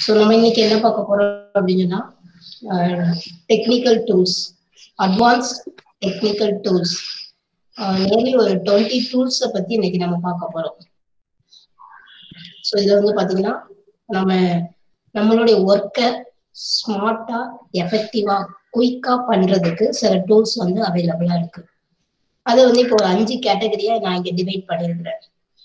so நம்ம இன்னைக்கு என்ன பார்க்க போறோம் அப்படின்னா technical tools advance technical tools nearly ஒரு டுவெண்ட்டி டூல்ஸை பத்தி இன்னைக்கு நம்ம பார்க்க போறோம் ஸோ இதுல வந்து பாத்தீங்கன்னா நம்ம நம்மளுடைய ஒர்க்கை ஸ்மார்ட்டா எஃபெக்டிவா குயிக்கா பண்றதுக்கு சில டூல்ஸ் வந்து அவைலபிளா இருக்கு அதை வந்து இப்போ ஒரு அஞ்சு கேட்டகரியா நான் இங்க டிவைட் பண்ணியிருக்கிறேன்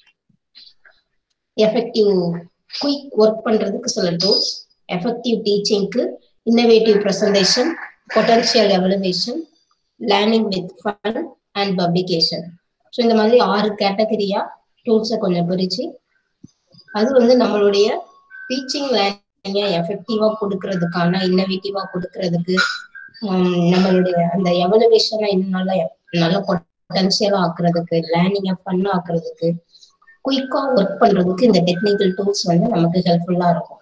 எஃபெக்டிவ் குயிக் ஒர்க் பண்றதுக்கு சில டூல்ஸ் எஃபெக்டிவ் டீச்சிங்க்கு innovative presentation potential evaluation learning with fun and publication so இந்த மாதிரி ஆறு கேட்டகரியா டூல்ஸை கொஞ்சம் பிரிச்சு அது வந்து நம்மளுடைய டீச்சிங் லேர்னிங்கை எஃபெக்டிவா கொடுக்கறதுக்கான இன்னோவேட்டிவா கொடுக்கறதுக்கு நம்மளுடைய அந்த எவலுவேஷனை இன்னும் நல்லா நல்ல பொட்டன்ஷியலா ஆக்குறதுக்கு லேர்னிங்கை ஃபன் ஆக்குறதுக்கு குயிக்கா ஒர்க் பண்றதுக்கு இந்த டெக்னிக்கல் டூல்ஸ் வந்து நமக்கு ஹெல்ப்ஃபுல்லா இருக்கும்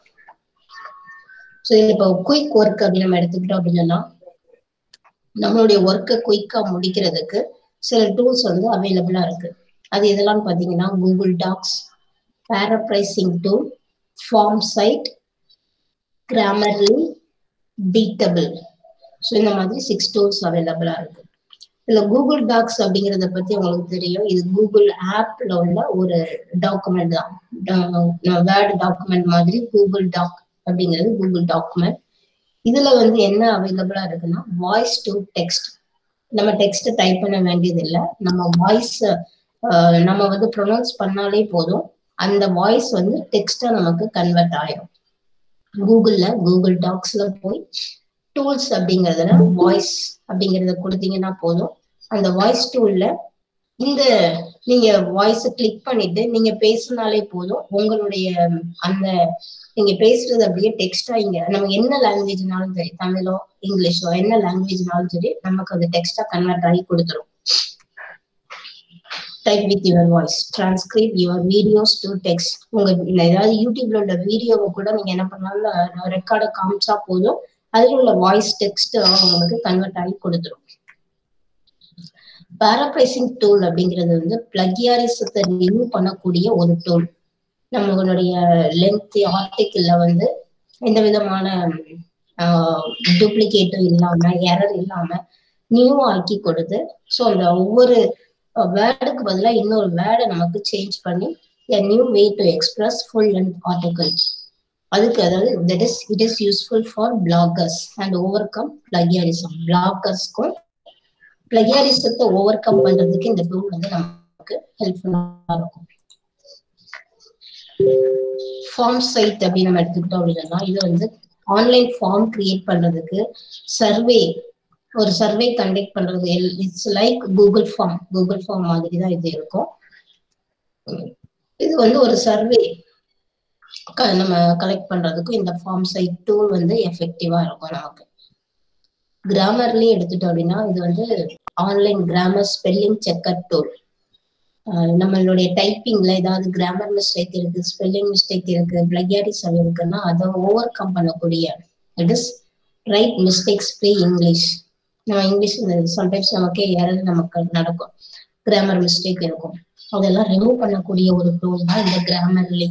ஸோ இப்போ குயிக் ஒர்க் அப்படின்னு நம்ம எடுத்துக்கிட்டோம் அப்படின்னு சொன்னா நம்மளுடைய ஒர்க்கை குயிக்கா முடிக்கிறதுக்கு சில டூல்ஸ் வந்து அவைலபிளா இருக்கு அது இதெல்லாம் பாத்தீங்கன்னா Google docs paraphrasing tool Formsite Grammarly பீட்டபிள் ஸோ இந்த மாதிரி சிக்ஸ் டூல்ஸ் அவைலபிளா இருக்கு இதுல கூகுள் டாக்ஸ் அப்படிங்கறத பத்தி உங்களுக்கு தெரியும் இது கூகுள் ஆப்ல உள்ள ஒரு டாக்குமெண்ட் தான் வேர்டு டாக்குமெண்ட் மாதிரி கூகுள் டாக் அப்படிங்கிறது கூகுள் டாக்குமெண்ட் இதுல வந்து என்ன அவைலபிளா இருக்குன்னா வாய்ஸ் டு டெக்ஸ்ட் நம்ம டெக்ஸ்ட் டைப் பண்ண வேண்டியது இல்லை நம்ம வாய்ஸ் நம்ம வந்து ப்ரொனவுன்ஸ் பண்ணாலே போதும் அந்த வாய்ஸ் வந்து டெக்ஸ்டா நமக்கு கன்வெர்ட் ஆயிரும் கூகுள்ல கூகுள் டாக்ஸ்ல போய் டூல்ஸ் அப்படிங்கறதுல வாய்ஸ் அப்படிங்கறத கொடுத்தீங்கன்னா போதும் அந்த வாய்ஸ் டூல்ல இந்த நீங்க வாய்ஸ் கிளிக் பண்ணிட்டு நீங்க பேசினாலே போதும் உங்களுடைய அந்த நீங்க பேசுறது அப்படியே டெக்ஸ்டா இங்க நம்ம என்ன லாங்குவேஜ்னாலும் சரி தமிழோ இங்கிலீஷோ என்ன லாங்குவேஜ்னாலும் சரி நமக்கு அது டெக்ஸ்டா கன்வெர்ட் ஆகி கொடுத்துரும் type with your voice transcribe your videos to text உங்க ஏதாவது யூடியூப்ல உள்ள வீடியோவை கூட நீங்க என்ன பண்ணாலும் ரெக்கார்டை காமிச்சா போதும் அதுல உள்ள வாய்ஸ் டெக்ஸ்ட் உங்களுக்கு கன்வெர்ட் ஆகி கொடுத்துரும் பேராப்ரைசிங் டூல் அப்படிங்கிறது வந்து பிளகியாரிசத்தை ரிமூவ் பண்ணக்கூடிய ஒரு டூல் நம்மளுடைய லென்த் ஆர்டிக்கிள்ல வந்து எந்த விதமான டூப்ளிகேட்டும் இல்லாம எரர் இல்லாம நியூ ஆக்கி கொடுத்து ஸோ அந்த ஒவ்வொரு வேர்டுக்கு பதிலாக இன்னொரு வேர்டை நமக்கு சேஞ்ச் பண்ணி new way to express full length article அதுக்கு அதாவது that is it is useful for bloggers and overcome plagiarism பிளாகர்ஸ்க்கும் பிளகியாரிசத்தை ஓவர் கம் பண்றதுக்கு இந்த டூல் வந்து நமக்கு ஹெல்ப்ஃபுல்லா இருக்கும் ஃபார்ம் சைட் அப்படின்னு நம்ம எடுத்துக்கிட்டோம் அப்படின்னா இது வந்து ஆன்லைன் ஃபார்ம் கிரியேட் பண்றதுக்கு சர்வே ஒரு சர்வே கண்டக்ட் பண்றது it's like Google form Google form மாதிரி தான் இது இருக்கும் இது வந்து ஒரு சர்வே நம்ம கலெக்ட் பண்றதுக்கும் இந்த ஃபார்ம் சைட் டூல் வந்து எஃபெக்டிவா இருக்கும் நமக்கு கிராமர்லயும் எடுத்துட்டோம் அப்படின்னா இது வந்து online grammar spelling checker tool நம்மளுடைய டைப்பிங்ல ஏதாவது கிராமர் மிஸ்டேக் இருக்கு ஸ்பெல்லிங் மிஸ்டேக் இருக்கு பிளகியாரிசம் இருக்குன்னா அதை ஓவர் கம் பண்ணக்கூடிய it is right mistakes free English நம்ம இங்கிலீஷ் சம்டைம்ஸ் நமக்கே யாராவது நமக்கு நடக்கும் கிராமர் மிஸ்டேக் இருக்கும் அதெல்லாம் ரிமூவ் பண்ணக்கூடிய ஒரு டூல் தான் இந்த கிராமர்லி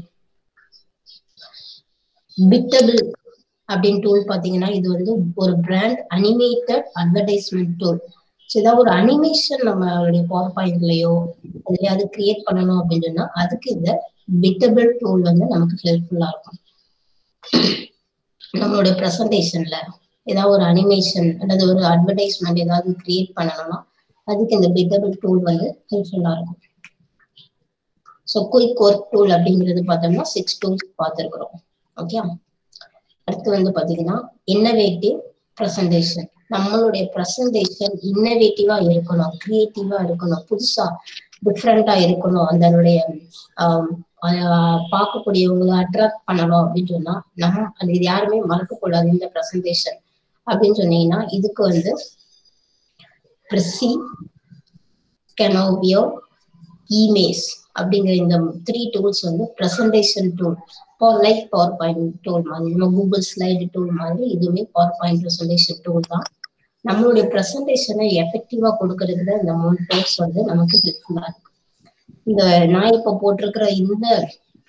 பிட்டபிள் அப்படின்னு டூல் பாத்தீங்கன்னா இது வந்து ஒரு பிராண்ட் அனிமேட்டட் அட்வர்டைஸ்மெண்ட் டூல் ஏதாவது ஒரு அனிமேஷன் நம்மளுடைய பவர் பாயிண்ட்லயோ எதுலையாவது கிரியேட் பண்ணணும் அப்படின்னு சொன்னா அதுக்கு இந்த பிட்டபிள் டூல் வந்து நமக்கு ஹெல்ப்ஃபுல்லா இருக்கும் நம்மளுடைய ப்ரெசன்டேஷன்ல ஏதாவது ஒரு அனிமேஷன் அல்லது ஒரு அட்வர்டைஸ்மெண்ட் ஏதாவது கிரியேட் பண்ணணும்னா அதுக்கு இந்த பிட்டபிள் டூல் வந்து ஹெல்ப்ஃபுல்லா இருக்கும் ஸோ குயிக் ஒர்க் டூல் அப்படிங்கிறது பார்த்தோம்னா சிக்ஸ் டூல்ஸ் பார்த்துருக்குறோம் ஓகே அடுத்து வந்து பாத்தீங்கன்னா இன்னோவேட்டிவ் ப்ரெசன்டேஷன் நம்மளுடைய ப்ரெசன்டேஷன் இன்னோவேட்டிவா இருக்கணும் கிரியேட்டிவா இருக்கணும் புதுசா டிஃப்ரெண்டா இருக்கணும் அதனுடைய பார்க்கக்கூடியவங்களை அட்ராக்ட் பண்ணணும் அப்படின்னு சொன்னா நம்ம அது இது யாருமே மறக்கக்கூடாது இந்த ப்ரெசன்டேஷன் அப்படின்னு சொன்னீங்கன்னா இதுக்கு வந்து ப்ரெஸ்ஸி கெனோவியோ இமேஸ் அப்படிங்கிற இந்த த்ரீ டூல்ஸ் வந்து presentation tool like PowerPoint tool மாதிரி நம்ம கூகுள் ஸ்லைடு டூல் மாதிரி இதுவுமே பவர் பாயிண்ட் ப்ரெசன்டேஷன் டூல் தான் நம்மளுடைய ப்ரெசன்டேஷனை எஃபெக்டிவா கொடுக்கறதுல இந்த மூணு டூல்ஸ் வந்து நமக்கு ஹெல்ப்ஃபுல்லா இருக்கு இந்த நான் இப்ப போட்டிருக்கிற இந்த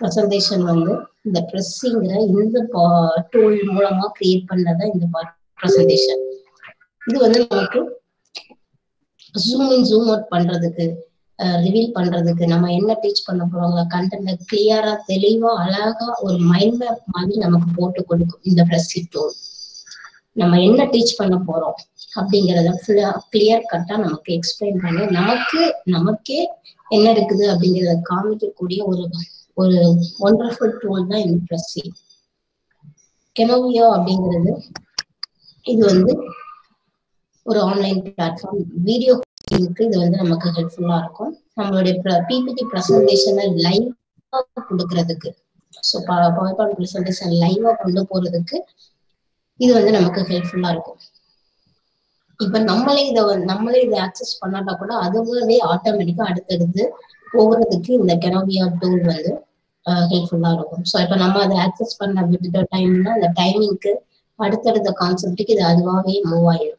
ப்ரெசன்டேஷன் வந்து இந்த ப்ரெஸ்ஸிங்கிற இந்த டூல் மூலமா கிரியேட் பண்ணதா இந்த ப்ரெசன்டேஷன் இது வந்து நமக்கு ஜூம் இன் ஜூம் அவுட் பண்றதுக்கு ரிவீல் பண்றதுக்கு நம்ம என்ன டீச் பண்ண போறோங்க கண்டென்ட் கிளியரா தெளிவா அழகா ஒரு மைண்ட் மேப் மாதிரி நமக்கு போட்டு கொடுக்கும் இந்த ப்ரெஸ்ஸி டூல் நம்ம என்ன டீச் பண்ண போறோம் அப்படிங்கறத ஃபுல்லா கிளியர் கட்டா நமக்கு எக்ஸ்பிளைன் பண்ணி நமக்கு நமக்கே என்ன இருக்குது அப்படிங்கறத காமிக்கக்கூடிய ஒரு ஒரு ஒண்டர்ஃபுல் டூல் தான் இந்த ப்ரெஸ்ஸி கெனோவியோ அப்படிங்கிறது இது வந்து ஒரு ஆன்லைன் பிளாட்ஃபார்ம் வீடியோ இருக்கு இது வந்து நமக்கு ஹெல்ப்ஃபுல்லா இருக்கும் நம்மளுடைய பிபிடி ப்ரெசன்டேஷனை லைவா கொடுக்கறதுக்கு ஸோ பவர் பாயிண்ட் ப்ரெசன்டேஷன் லைவா கொண்டு போறதுக்கு இது வந்து நமக்கு ஹெல்ப்ஃபுல்லா இருக்கும் இப்ப நம்மளே இதை நம்மளே இதை ஆக்சஸ் பண்ணாட்டா கூட அதுவே ஆட்டோமேட்டிக்கா அடுத்தடுத்து போகிறதுக்கு இந்த கெனோவியா டூல் வந்து ஹெல்ப்ஃபுல்லா இருக்கும் ஸோ இப்ப நம்ம அதை ஆக்சஸ் பண்ண விட்டுட்ட டைம்னா அந்த டைமிங்க்கு அடுத்தடுத்த கான்செப்டுக்கு இது அதுவாகவே மூவ் ஆயிடும்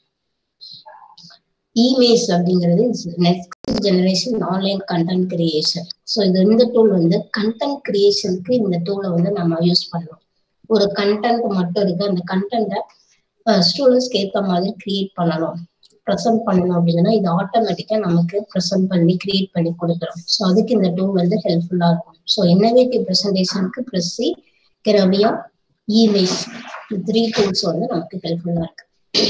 இமெயில்ஸ் அப்படிங்கிறது next generation online content creation so இது இந்த டூல் வந்து கண்டென்ட் கிரியேஷனுக்கு இந்த டூலை வந்து நம்ம யூஸ் பண்ணோம் ஒரு கண்டென்ட் மட்டும் இருக்கு அந்த கண்டென்ட்டை ஸ்டூடெண்ட்ஸ்க்கு ஏற்ற மாதிரி கிரியேட் பண்ணணும் ப்ரெசென்ட் பண்ணணும் அப்படின்னா இது ஆட்டோமேட்டிக்கா நமக்கு ப்ரெசென்ட் பண்ணி கிரியேட் பண்ணி கொடுக்குறோம் ஸோ அதுக்கு இந்த டூல் வந்து ஹெல்ப்ஃபுல்லா இருக்கும் ஸோ இன்னோவேட்டிவ் ப்ரெசன்டேஷனுக்கு ப்ரெஸ்ஸி கிரவியா இமெயில்ஸ் த்ரீ டூல்ஸ் வந்து நமக்கு ஹெல்ப்ஃபுல்லா இருக்கு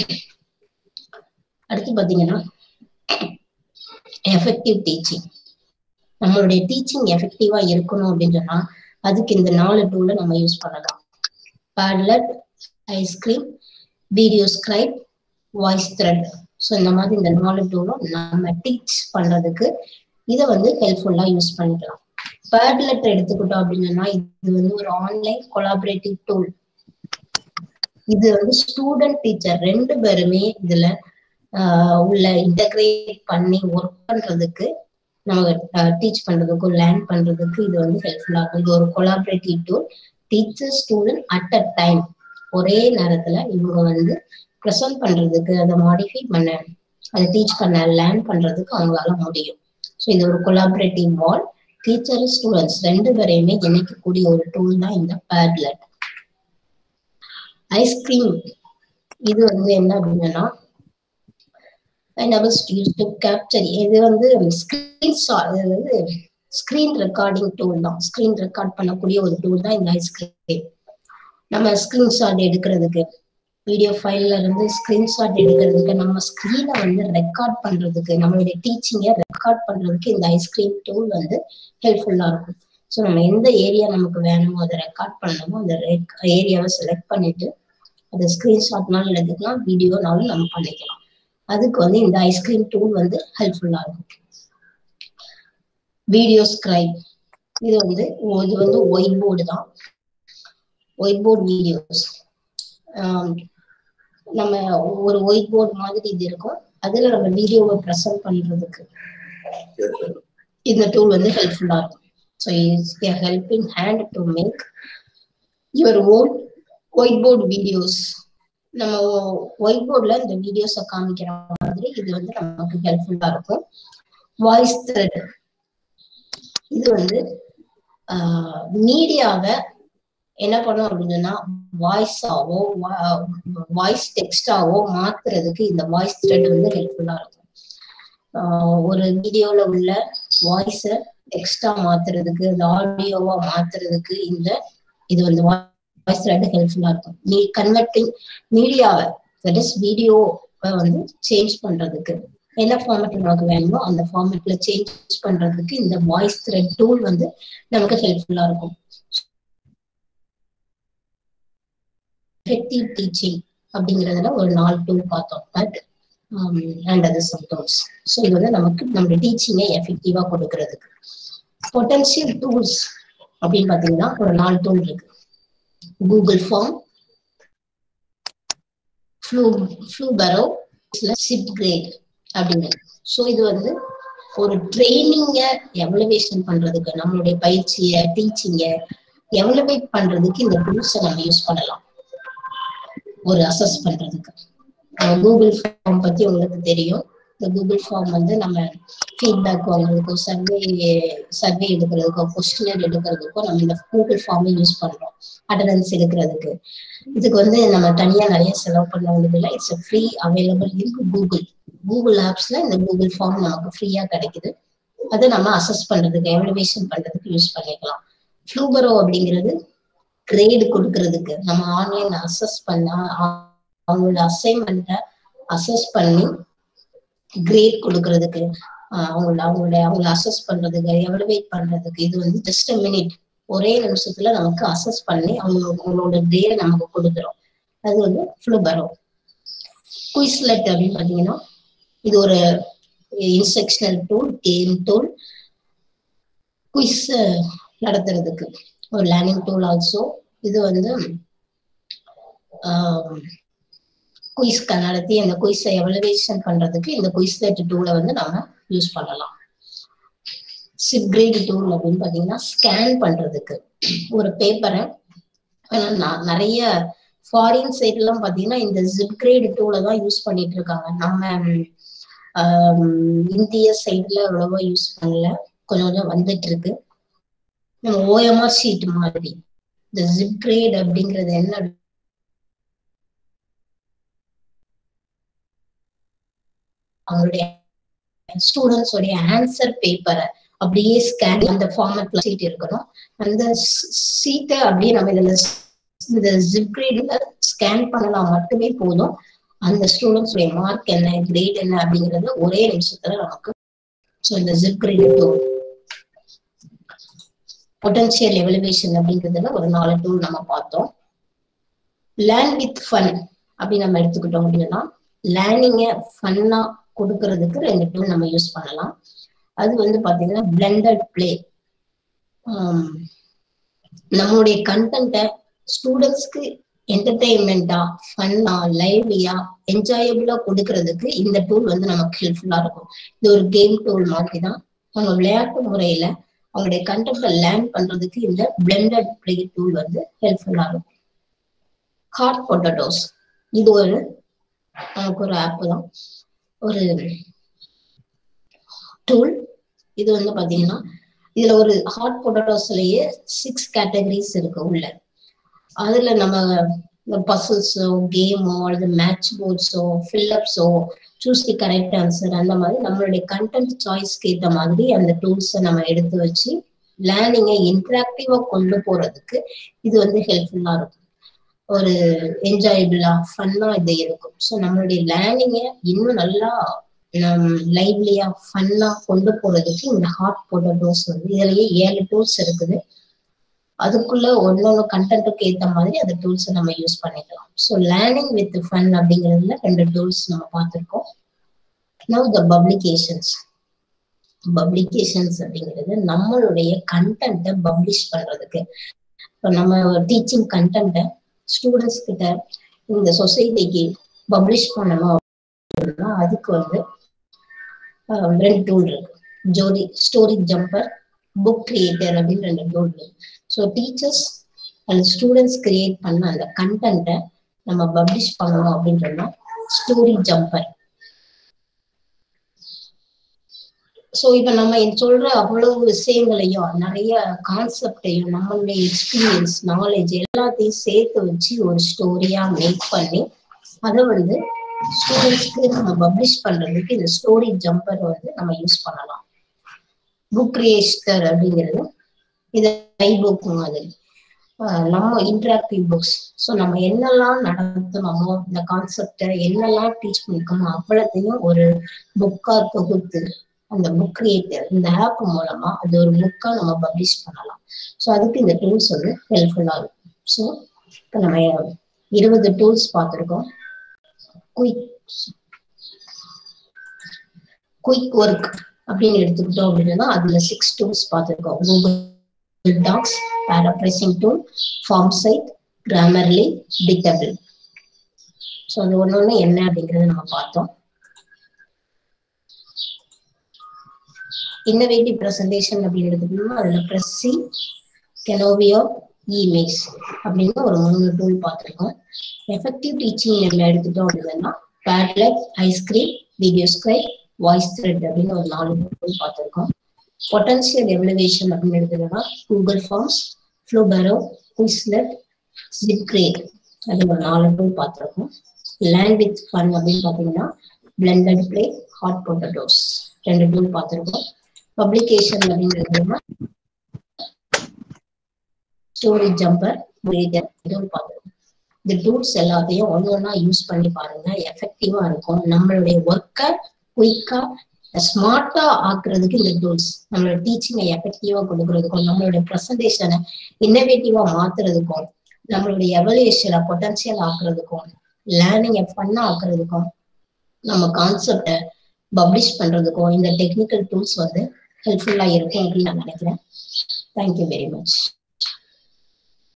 அடுத்து பாத்தீங்கன்னா எஃபெக்டிவ் டீச்சிங் நம்மளுடைய டீச்சிங் எஃபெக்டிவா இருக்கணும் அப்படின்னு சொன்னா அதுக்கு இந்த நாலு டூலை நம்ம யூஸ் பண்ணலாம் Padlet Icecream VideoScribe VoiceThread so இந்த மாதிரி இந்த நாலு டூலும் நம்ம டீச் பண்றதுக்கு இதை வந்து ஹெல்ப்ஃபுல்லா யூஸ் பண்ணிக்கலாம் பேட்லெட் எடுத்துக்கிட்டோம் அப்படின்னா இது வந்து ஒரு ஆன்லைன் கொலாபரேட்டிவ் டூல் இது வந்து ஸ்டூடெண்ட் டீச்சர் ரெண்டு பேருமே இதுல உள்ள இன்டகிரேட் பண்ணி ஒர்க் பண்றதுக்கு நம்ம டீச் பண்றதுக்கும் லேர்ன் பண்றதுக்கு இது வந்து ஹெல்ப்ஃபுல்லா இருக்கும் இது ஒரு collaborative tool teacher student at a time ஒரே நேரத்துல இவங்க வந்து ப்ரெசென்ட் பண்றதுக்கு அதை மாடிஃபை பண்ண அதை டீச் பண்ண லேர்ன் பண்றதுக்கு அவங்களால முடியும் ஸோ இது ஒரு கொலாபரேட்டிவ் வால் டீச்சர் ஸ்டூடெண்ட்ஸ் ரெண்டு பேரையுமே இணைக்கக்கூடிய ஒரு டூல் தான் இந்த பேட்லெட் ஐஸ்கிரீம் இது வந்து என்ன அப்படின்னா enables used to capture இது வந்து ஸ்கிரீன் இது வந்து ஸ்கிரீன் ரெக்கார்டிங் டூல் தான் ஸ்கிரீன் ரெக்கார்ட் பண்ணக்கூடிய ஒரு டூல் தான் இந்த ஐஸ்கிரீம் நம்ம ஸ்கிரீன்ஷாட் எடுக்கிறதுக்கு வீடியோ ஃபைல்ல இருந்து ஸ்கிரீன்ஷாட் எடுக்கிறதுக்கு நம்ம ஸ்கிரீனை வந்து ரெக்கார்ட் பண்றதுக்கு நம்மளுடைய டீச்சிங்கை ரெக்கார்ட் பண்றதுக்கு இந்த ஐஸ்கிரீம் டூல் வந்து ஹெல்ப்ஃபுல்லா இருக்கும் ஸோ நம்ம எந்த ஏரியா நமக்கு வேணுமோ அதை ரெக்கார்ட் பண்ணணுமோ அந்த ஏரியாவை செலக்ட் பண்ணிட்டு அதை ஸ்கிரீன்ஷாட்னாலும் எடுத்துக்கலாம் வீடியோனாலும் நம்ம பண்ணிக்கலாம் அதுக்கு வந்து இந்த ஐஸ்கிரீம் டூல் வந்து ஹெல்ப்ஃபுல்லா இருக்கும் வீடியோ ஸ்கிரைப் இது வந்து இது வந்து ஒயிட் போர்டு தான் ஒயிட் போர்டு வீடியோஸ் நம்ம ஒரு ஒயிட் போர்டு மாதிரி இது இருக்கும் அதுல நம்ம வீடியோவை ப்ரெசென்ட் பண்றதுக்கு இந்த டூல் வந்து ஹெல்ப்ஃபுல்லா இருக்கும் so it's helping hand to make your own whiteboard videos நம்ம ஒயிட் போர்ட்ல இந்த வீடியோஸை காமிக்கிற மாதிரி இது வந்து நமக்கு ஹெல்ப்ஃபுல்லா இருக்கும் வாய்ஸ் த்ரெட் இது வந்து மீடியாவை என்ன பண்ணும் அப்படின்னா வாய்ஸாவோ வாய்ஸ் டெக்ஸ்டாவோ மாத்துறதுக்கு இந்த வாய்ஸ் த்ரெட் வந்து ஹெல்ப்ஃபுல்லா இருக்கும் ஒரு வீடியோல உள்ள வாய்ஸை டெக்ஸ்டா மாத்துறதுக்கு இந்த ஆடியோவா மாத்துறதுக்கு இந்த இது வந்து வாய்ஸ் த்ரெட் ஹெல்ப்ஃபுல்லா இருக்கும் நீ கன்வெர்டிங் மீடியாவை தட் இஸ் வீடியோவை வந்து சேஞ்ச் பண்றதுக்கு என்ன ஃபார்மேட் நமக்கு வேணுமோ அந்த ஃபார்மேட்ல சேஞ்ச் பண்றதுக்கு இந்த வாய்ஸ் த்ரெட் டூல் வந்து நமக்கு ஹெல்ப்ஃபுல்லா இருக்கும் எஃபெக்டிவ் டீச்சிங் அப்படிங்கிறதுல ஒரு நாலு டூல் பார்த்தோம் but and other some tools so இது வந்து நமக்கு நம்மளுடைய டீச்சிங்கை எஃபெக்டிவா கொடுக்கறதுக்கு பொட்டன்ஷியல் டூல்ஸ் அப்படின்னு பார்த்தீங்கன்னா ஒரு நாலு டூல் இருக்கு Google form flu Flubaroo சிப் கிரேட் அப்படின்னு ஸோ இது வந்து ஒரு ட்ரைனிங்கை எவலுவேஷன் பண்றதுக்கு நம்மளுடைய பயிற்சியை டீச்சிங்கை எவலுவேட் பண்றதுக்கு இந்த டூல்ஸை நம்ம யூஸ் பண்ணலாம் ஒரு அசஸ் பண்றதுக்கு கூகுள் ஃபார்ம் பத்தி உங்களுக்கு தெரியும் இந்த கூகுள் ஃபார்ம் வந்து நம்ம ஃபீட்பேக் வாங்குறதுக்கோ சர்வே சர்வே எடுக்கிறதுக்கோ கொஸ்டினர் எடுக்கிறதுக்கோ நம்ம இந்த கூகுள் ஃபார்மை யூஸ் பண்றோம் அட்டண்டன்ஸ் எடுக்கிறதுக்கு இதுக்கு வந்து நம்ம தனியா நிறைய செலவு பண்ண வேண்டியதில்லை இட்ஸ் ஃப்ரீ அவைலபிள் இருக்கு கூகுள் கூகுள் ஆப்ஸ்ல இந்த கூகுள் ஃபார்ம் நமக்கு ஃப்ரீயா கிடைக்குது அதை நம்ம அசஸ் பண்றதுக்கு எவலுவேஷன் பண்றதுக்கு யூஸ் பண்ணிக்கலாம் ஃப்ளூபரோ அப்படிங்கிறது கிரேடு கொடுக்கறதுக்கு நம்ம ஆன்லைன் அசஸ் பண்ண அவங்களோட அசைன்மெண்ட்டை அசஸ் பண்ணி கிரேட் கொடுக்கறதுக்கு அவங்களோட அவங்களோட அவங்கள அசஸ் பண்றதுக்கு எவலுவேட் பண்றதுக்கு இது வந்து ஜஸ்ட் மினிட் ஒரே நிமிஷத்துல நமக்கு அசஸ் பண்ணி அவங்க அவங்களோட கிரேட நமக்கு கொடுத்துரும் அது வந்து ஃப்ளூபரோ குயிஸ்லெட் அப்படின்னு பாத்தீங்கன்னா இது ஒரு instructional tool game tool quiz நடத்துறதுக்கு ஒரு லேர்னிங் டூல் ஆல்சோ இது வந்து குயிஸ் நடத்தி அந்த குயிஸை எவலுவேஷன் பண்றதுக்கு இந்த குயிஸ்லெட் டூலை வந்து நம்ம யூஸ் பண்ணலாம் சிப்கிரேட் டூல் அப்படின்னு பாத்தீங்கன்னா ஸ்கேன் பண்றதுக்கு ஒரு பேப்பரை நிறைய ஃபாரின் சைட்லாம் பாத்தீங்கன்னா இந்த ஜிப்கிரேட் டூலை தான் யூஸ் பண்ணிட்டு இருக்காங்க நம்ம இந்திய சைட்ல அவ்வளவா யூஸ் பண்ணல கொஞ்சம் கொஞ்சம் வந்துட்டு இருக்கு நம்ம ஓஎம்ஆர் ஷீட் மாதிரி இந்த ஜிப்கிரேட் அப்படிங்கிறது என்ன அவங்களுடைய ஸ்டூடெண்ட்ஸ் உடைய ஆன்சர் பேப்பரை அப்படியே ஸ்கேன் அந்த ஃபார்மேட்ல சீட் இருக்கணும் அந்த சீட்டை அப்படியே நம்ம இதுல இந்த ஜிப்கிரேட்ல ஸ்கேன் பண்ணலாம் மட்டுமே போதும் அந்த ஸ்டூடெண்ட்ஸ் உடைய மார்க் என்ன கிரேட் என்ன அப்படிங்கறது ஒரே நிமிஷத்துல நமக்கு ஸோ இந்த ஜிப்கிரேட் டூல் பொட்டன்சியல் எவலுவேஷன் அப்படிங்கிறதுல ஒரு நாலு டூல் நம்ம பார்த்தோம் லேர்ன் வித் ஃபன் அப்படின்னு நம்ம எடுத்துக்கிட்டோம் அப்படின்னா லேர்னிங்க ஃபன்னா கொடுக்கறதுக்கு ரெண்டு டூல் நம்ம யூஸ் பண்ணலாம் அது வந்து பாத்தீங்கன்னா பிளண்டட் பிளே நம்மளுடைய கண்டென்ட்டை ஸ்டூடெண்ட்ஸ்க்கு என்டர்டெயின்மெண்டா ஃபன்னா லைவ்லியா என்ஜாயபிளா கொடுக்கறதுக்கு இந்த டூல் வந்து நமக்கு ஹெல்ப்ஃபுல்லா இருக்கும் இது ஒரு கேம் டூல் மாதிரி தான் அவங்க விளையாட்டு முறையில அவங்களுடைய கண்டென்ட்டை லேர்ன் பண்றதுக்கு இந்த பிளண்டட் பிளே டூல் வந்து ஹெல்ப்ஃபுல்லா இருக்கும் ஹாட் பொட்டட்டோஸ் இது ஒரு நமக்கு ஒரு ஆப் தான் ஒரு டூல் இது வந்து பாத்தீங்கன்னா இதுல ஒரு ஹாட் பொட்டட்டோஸ்லயே சிக்ஸ் கேட்டகரிஸ் இருக்கு உள்ள அதுல நம்ம இந்த பசில்ஸோ கேமோ அல்லது மேட்ச் போர்ட்ஸோ ஃபில்லப்ஸோ சூஸ் தி கரெக்ட் ஆன்சர் அந்த மாதிரி நம்மளுடைய கண்டென்ட் சாய்ஸ்க்கு ஏற்ற மாதிரி அந்த டூல்ஸை நம்ம எடுத்து வச்சு லேர்னிங்கை இன்டராக்டிவா கொண்டு போறதுக்கு இது வந்து ஹெல்ப்ஃபுல்லா இருக்கும் ஒரு என்ஜாயபிளா ஃபன்னா இது இருக்கும் ஸோ நம்மளுடைய லேர்னிங்கை இன்னும் நல்லா லைவ்லியா ஃபன்னா கொண்டு போறதுக்கு இந்த ஹாட் பொட்டோஸ் வந்து இதுலயே ஏழு டூல்ஸ் இருக்குது அதுக்குள்ள ஒன்னொன்னு கண்டென்ட்டுக்கு ஏத்த மாதிரி அந்த டூல்ஸை நம்ம யூஸ் பண்ணிக்கலாம் ஸோ லேர்னிங் வித் ஃபன் அப்படிங்கிறதுல ரெண்டு டூல்ஸ் நம்ம பார்த்துருக்கோம் நவ் த பப்ளிகேஷன்ஸ் பப்ளிகேஷன்ஸ் அப்படிங்கிறது நம்மளுடைய கண்டென்ட்டை பப்ளிஷ் பண்றதுக்கு இப்போ நம்ம டீச்சிங் கண்டென்ட்டை ஸ்டூடெண்ட்ஸ் கிட்ட இந்த சொசைட்டிக்கு பப்ளிஷ் பண்ணணும் அப்படின்னா அதுக்கு வந்து ரெண்டு டூல் இருக்கு ஜோடி ஸ்டோரி ஜம்பர் புக் கிரியேட்டர் அப்படின்னு ரெண்டு டூல் இருக்கு so teachers and students create பண்ண அந்த கண்டென்ட்டை நம்ம பப்ளிஷ் பண்ணணும் அப்படின்றதுனா ஸ்டோரி ஜம்பர் ஸோ இப்போ நம்ம சொல்ற அவ்வளவு விஷயங்களையும் நிறைய கான்செப்டையும் நம்மளுடைய எக்ஸ்பீரியன்ஸ் நாலேஜ் எல்லாத்தையும் சேர்த்து வச்சு ஒரு ஸ்டோரியா மேக் பண்ணி அதை வந்து ஸ்டூடெண்ட்ஸ்க்கு நம்ம பப்ளிஷ் பண்றதுக்கு இந்த ஸ்டோரி ஜம்பர் வந்து நம்ம யூஸ் பண்ணலாம் புக் கிரியேட்டர் அப்படிங்கிறது இது ஐ புக் மாதிரி நம்ம இன்டராக்டிவ் புக்ஸ் ஸோ நம்ம என்னெல்லாம் நடத்தணுமோ இந்த கான்செப்டை என்னெல்லாம் டீச் பண்ணிக்கோமோ அவ்வளோத்தையும் ஒரு புக்கா தொகுத்து அந்த புக் கிரியேட்டர் இந்த ஆப் மூலமா அது ஒரு புக்கா நம்ம பப்ளிஷ் பண்ணலாம் ஸோ அதுக்கு இந்த டூல்ஸ் வந்து ஹெல்ப்ஃபுல்லா இருக்கும் ஸோ இப்போ நம்ம இருபது டூல்ஸ் பார்த்துருக்கோம் குயிக் குயிக் ஒர்க் அப்படின்னு எடுத்துக்கிட்டோம் அப்படின்னா அதுல சிக்ஸ் டூல்ஸ் பார்த்துருக்கோம் Google docs paraphrasing tool Formsite Grammarly Dictable so அது ஒன்று ஒன்று என்ன அப்படிங்கறத நம்ம பார்த்தோம் இன்னோவேட்டிவ் ப்ரெசன்டேஷன் அப்படின்னு எடுத்துக்கணும்னா அதுல ப்ரெஸ்ஸி கெனோவியோ இமெயில்ஸ் அப்படின்னு ஒரு மூணு டூல் பார்த்துருக்கோம் எஃபெக்டிவ் டீச்சிங் நம்ம எடுத்துட்டோம் அப்படின்னா Padlet Icecream VideoScribe VoiceThread அப்படின்னு ஒரு நாலு டூல் பார்த்துருக்கோம் பொட்டன்சியல் எவலுவேஷன் அப்படின்னு எடுத்துக்கிட்டோம்னா கூகுள் ஃபார்ம்ஸ் ஃப்ளூபரோ குயிஸ்லெட் ஜிப்கிரேட் அது ஒரு நாலு டூல் பார்த்துருக்கோம் லேண்ட் வித் ஃபன் அப்படின்னு பார்த்தீங்கன்னா பிளெண்டட் பிளே ஹாட் பொட்டட்டோஸ் ரெண்டு டூல் பார்த்துருக்கோம் பப்ளிகேஷன் அப்படிங்கிறதுனா ஸ்டோரேஜ் ஜம்பர் டூல் பார்த்துருக்கோம் இந்த டூல்ஸ் எல்லாத்தையும் ஒன்று ஒன்றா யூஸ் பண்ணி பாருங்க எஃபெக்டிவா இருக்கும் நம்மளுடைய ஒர்க்கை குயிக்கா ஸ்மார்ட்டா ஆக்குறதுக்கு இந்த டூல்ஸ் நம்மளோட டீச்சிங்கை எஃபெக்டிவா கொடுக்கறதுக்கும் நம்மளுடைய ப்ரெசன்டேஷனை இன்னோவேட்டிவா மாத்துறதுக்கும் நம்மளுடைய எவல்யூஷனை பொட்டன்சியல் ஆக்குறதுக்கும் லேர்னிங்கை ஃபன்னா ஆக்குறதுக்கும் நம்ம கான்செப்டை பப்ளிஷ் பண்றதுக்கும் இந்த டெக்னிக்கல் டூல்ஸ் வந்து ஹெல்ப்ஃபுல்லா இருக்கும் அப்படின்னு நான் நினைக்கிறேன் தேங்க்யூ வெரி மச்